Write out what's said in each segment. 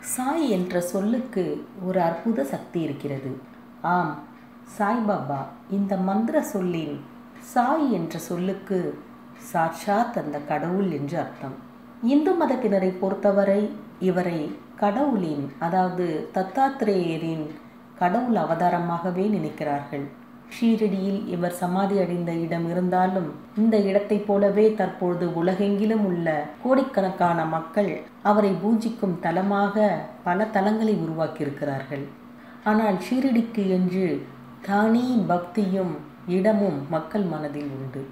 சாய் என்ற சொல்லுக்கு ஒரு அற்புத சக்தி இருக்கிறது ஆம் சாய்பாபா இந்த மந்திர சொல்லின் சாய் என்ற சொல்லுக்கு சாட்சாத் அந்த கடவுள் என்று அர்த்தம் இந்து மதத்தினரை பொறுத்தவரை இவரை கடவுளின் அதாவது தத்தாத்திரேயரின் கடவுள் அவதாரமாகவே நினைக்கிறார்கள் ஷீரடியில் இவர் சமாதி அடைந்த இடம் இருந்தாலும் இந்த இடத்தைப் போலவே தற்பொழுது உலகெங்கிலும் உள்ள கோடிக்கணக்கான மக்கள் அவரை பூஜிக்கும் தலமாக பல தலங்களை உருவாக்கியிருக்கிறார்கள் ஆனால் ஷீரடிக்கு என்று தானே பக்தியும் இடமும் மக்கள் மனதில் உண்டு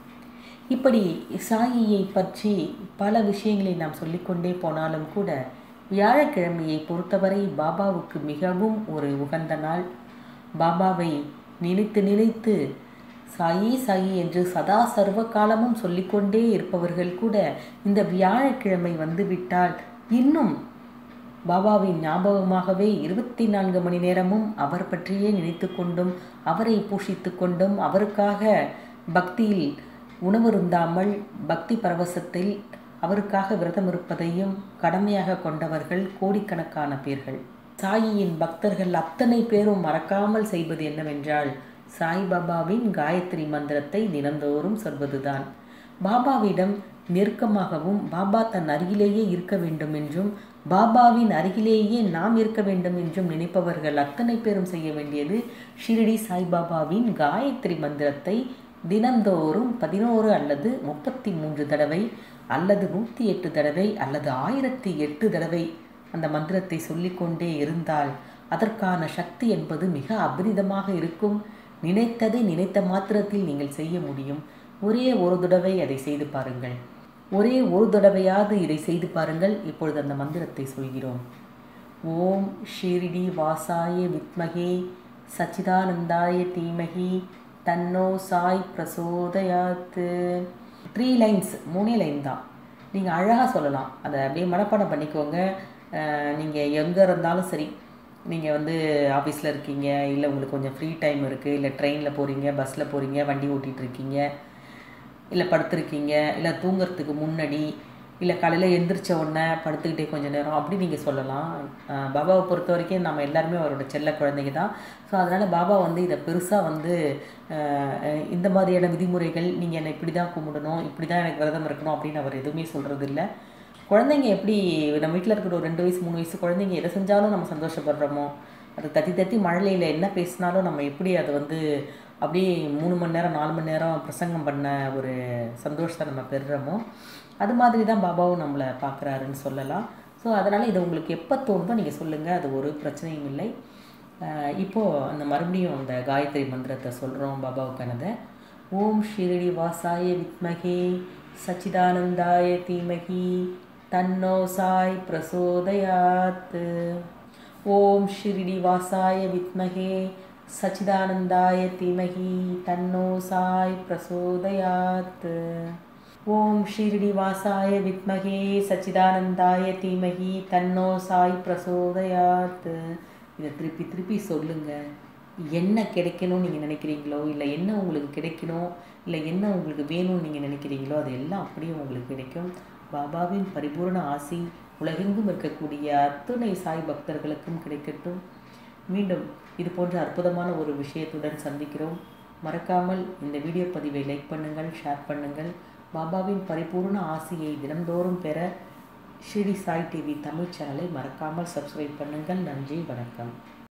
இப்படி சாயியை பற்றி பல விஷயங்களை நாம் சொல்லிக்கொண்டே போனாலும் கூட வியாழக்கிழமையை பொறுத்தவரை பாபாவுக்கு மிகவும் ஒரு உகந்த நாள் பாபாவை நினைத்து நினைத்து சாயி சாயி என்று சதா சர்வ காலமும் சொல்லிக்கொண்டே இருப்பவர்கள் கூட இந்த வியாழக்கிழமை வந்துவிட்டால் இன்னும் பாபாவின் ஞாபகமாகவே இருபத்தி நான்கு மணி நேரமும் அவர் பற்றியே நினைத்து கொண்டும் அவரை பூஷித்து கொண்டும் அவருக்காக பக்தியில் உணவருந்தாமல் பக்தி பரவசத்தில் அவருக்காக விரதம் இருப்பதையும் கடமையாக கொண்டவர்கள் கோடிக்கணக்கான பேர்கள் சாயியின் பக்தர்கள் அத்தனை பேரும் மறக்காமல் செய்வது என்னவென்றால் சாய்பாபாவின் காயத்ரி மந்திரத்தை தினந்தோறும் சொல்வதுதான் பாபாவிடம் நெருக்கமாகவும் பாபா தன் அருகிலேயே இருக்க வேண்டும் என்றும் பாபாவின் அருகிலேயே நாம் இருக்க வேண்டும் என்றும் நினைப்பவர்கள் அத்தனை பேரும் செய்ய வேண்டியது ஷிரடி சாய்பாபாவின் காயத்ரி மந்திரத்தை தினந்தோறும் பதினோரு அல்லது முப்பத்தி மூன்று தடவை அல்லது நூற்றி எட்டு தடவை அல்லது ஆயிரத்தி எட்டு தடவை அந்த மந்திரத்தை சொல்லிக்கொண்டே இருந்தால் அதற்கான சக்தி என்பது மிக அபரிதமாக இருக்கும் நினைத்ததை நினைத்த மாத்திரத்தில் நீங்கள் செய்ய முடியும் ஒரே ஒரு தடவை அதை செய்து பாருங்கள் ஒரே ஒரு தடவையாவது இதை செய்து பாருங்கள் இப்பொழுது அந்த மந்திரத்தை சொல்கிறோம் ஓம் ஷீரிடி வாசாய வித்மகே சச்சிதானந்தாய தீமகி தன்னோ சாய் பிரசோதயாத்து த்ரீ லைன்ஸ் மூணே லைன் தான் நீங்கள் அழகாக சொல்லலாம் அதை அப்படியே மனப்பாடம் பண்ணிக்கோங்க நீங்கள் எங்கே இருந்தாலும் சரி நீங்கள் வந்து ஆஃபீஸில் இருக்கீங்க இல்லை உங்களுக்கு கொஞ்சம் ஃப்ரீ டைம் இருக்குது இல்லை ட்ரெயினில் போகிறீங்க பஸ்ஸில் போகிறீங்க வண்டி ஓட்டிகிட்டு இருக்கீங்க இல்லை படுத்துருக்கீங்க இல்லை தூங்குறதுக்கு முன்னாடி இல்லை காலையில் எந்திரிச்ச உடனே படுத்துக்கிட்டே கொஞ்சம் நேரம் அப்படி நீங்கள் சொல்லலாம் பாபாவை பொறுத்த வரைக்கும் நம்ம எல்லாருமே அவரோட செல்ல குழந்தைங்க தான் ஸோ அதனால் பாபா வந்து இதை பெருசாக வந்து இந்த மாதிரியான விதிமுறைகள் நீங்கள் என்னை இப்படி தான் கும்பிடணும் இப்படி தான் எனக்கு விரதம் இருக்கணும் அப்படின்னு அவர் எதுவுமே சொல்கிறது இல்லை குழந்தைங்க எப்படி நம்ம வீட்டில் இருக்கிற ஒரு ரெண்டு வயசு மூணு வயசு குழந்தைங்க எதை செஞ்சாலும் நம்ம சந்தோஷப்படுறோமோ அது தத்தி தத்தி மழலையில் என்ன பேசினாலும் நம்ம எப்படி அதை வந்து அப்படியே மூணு மணி நேரம் நாலு மணி நேரம் பிரசங்கம் பண்ண ஒரு சந்தோஷத்தை நம்ம பெறுறோமோ அது மாதிரி தான் பாபாவும் நம்மளை பார்க்குறாருன்னு சொல்லலாம் ஸோ அதனால் இதை உங்களுக்கு எப்போ தோணுதோ நீங்கள் சொல்லுங்கள் அது ஒரு பிரச்சனையும் இல்லை இப்போது அந்த மறுபடியும் அந்த காயத்ரி மந்திரத்தை சொல்கிறோம் பாபாவுக்கானதை ஓம் ஷிரடி வாசாய வித்மகே சச்சிதானந்தாய தீமகி தன்னோ சாய் பிரசோதயாத் ஓம் ஷிரிடி வாசாய வித்மகே சச்சிதானந்தாய தீமகி தன்னோ சாய் பிரசோதயாத் ஓம் ஷிரிடி வாசாய வித்மகே சச்சிதானந்தாய தீமகி தன்னோ சாய் பிரசோதயாத் இதை திருப்பி திருப்பி சொல்லுங்கள் என்ன கிடைக்கணும்னு நீங்கள் நினைக்கிறீங்களோ இல்லை என்ன உங்களுக்கு கிடைக்கணும் இல்லை என்ன உங்களுக்கு வேணும்னு நீங்கள் நினைக்கிறீங்களோ அது எல்லாம் அப்படியே உங்களுக்கு கிடைக்கும் பாபாவின் பரிபூர்ண ஆசி உலகெங்கும் இருக்கக்கூடிய அத்துணை சாய் பக்தர்களுக்கும் கிடைக்கட்டும் மீண்டும் இது போன்ற அற்புதமான ஒரு விஷயத்துடன் சந்திக்கிறோம் மறக்காமல் இந்த வீடியோ பதிவை லைக் பண்ணுங்கள் ஷேர் பண்ணுங்கள் பாபாவின் பரிபூர்ண ஆசியை தினந்தோறும் பெற ஸ்ரீ சாய் டிவி தமிழ் சேனலை மறக்காமல் சப்ஸ்கிரைப் பண்ணுங்கள் நன்றி வணக்கம்